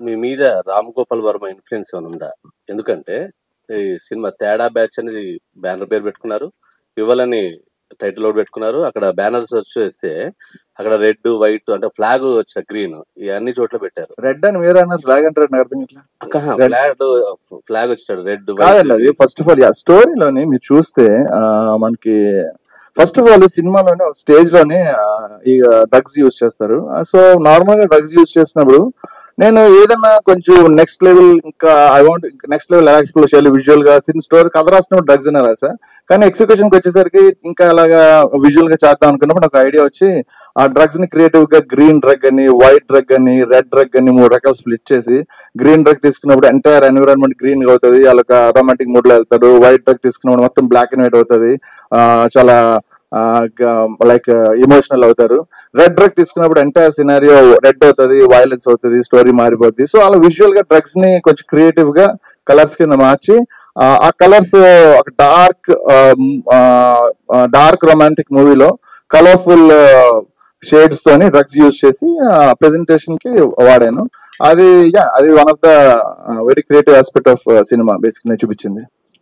మీ మీద రామ్ గోపాల్ వర్మ ఇన్ఫ్లుయెన్స్ ఏమైనా ఉందా ఎందుకంటే ఈ సినిమా తేడా బ్యాచ్ అని బ్యానర్ పేరు పెట్టుకున్నారు ఇవ్వాలని టైటిల్ ఒకటి పెట్టుకున్నారు అక్కడ బ్యానర్స్ వచ్చి వేస్తే అక్కడ రెడ్ వైట్ అంటే ఫ్లాగ్ వచ్చిన గ్రీన్ ఈ అన్ని చోట్ల పెట్టారు రెడ్ అని వేరే అన్నారు ఫ్లాగ్ అంటారు నాకు అర్థం ఇట్లా Red. ఫ్లాగ్ ఫ్లాగ్ వచ్చాడు రెడ్ కాదండి అది ఫస్ట్ ఆఫ్ ఆల్ స్టోరీలోని మీరు చూస్తే ఆ, మనకి ఫస్ట్ ఆఫ్ ఆల్ సినిమాలోనే స్టేజ్ లోనే ఆ, ఈ డ్రగ్స్ యూజ్ చేస్తారు సో నార్మల్ గా డ్రగ్స్ యూజ్ చేసినప్పుడు నేను ఏదన్నా కొంచెం నెక్స్ట్ లెవెల్ ఇంకా ఐ వాంట్ నెక్స్ట్ లెవెల్ ఎలా ఎక్స్ప్లోర్ చేయాలి విజువల్ గా సినిమా స్టోరీ కథ రాసినప్పుడు డ్రగ్స్ అనే రాసా కానీ ఎగ్జిక్యూషన్ కి వచ్చేసరికి ఇంకా అలాగా విజువల్ గా చేద్దాం అనుకున్నప్పుడు నాకు ఐడియా వచ్చి ఆ డ్రగ్స్ ని క్రియేటివ్ గా గ్రీన్ డ్రగ్ అని వైట్ డ్రగ్ అని రెడ్ డ్రగ్ అని మూడు రకాలు స్ప్లిట్ చేసి గ్రీన్ డ్రగ్ తీసుకున్నప్పుడు ఎంటైర్ ఎన్విరాన్మెంట్ గ్రీన్ గా అవుతుంది వాళ్ళకి రొమాంటిక్ మూడ్ లో వెళ్తారు వైట్ డ్రగ్ తీసుకున్నప్పుడు మొత్తం బ్లాక్ అండ్ వైట్ అవుతుంది ఆ, చాలా లైక్ ఎమోషనల్ అవుతారు రెడ్ డ్రగ్ తీసుకున్నప్పుడు ఎంటైర్ సినారియో రెడ్ అవుతుంది వైలెన్స్ అవుతుంది స్టోరీ మారిపోద్ది సో అలా విజువల్ గా డ్రగ్స్ ని కొంచెం క్రియేటివ్ గా కలర్స్ కింద మార్చి ఆ, ఆ కలర్స్ ఒక డార్క్ డార్క్ రొమాంటిక్ మూవీలో కలర్ఫుల్ షేడ్స్ తోని డ్రగ్స్ యూజ్ చేసి ప్రెజెంటేషన్ కి వాడాను అది యా అది one of the very creative aspect of cinema basic చూపించింది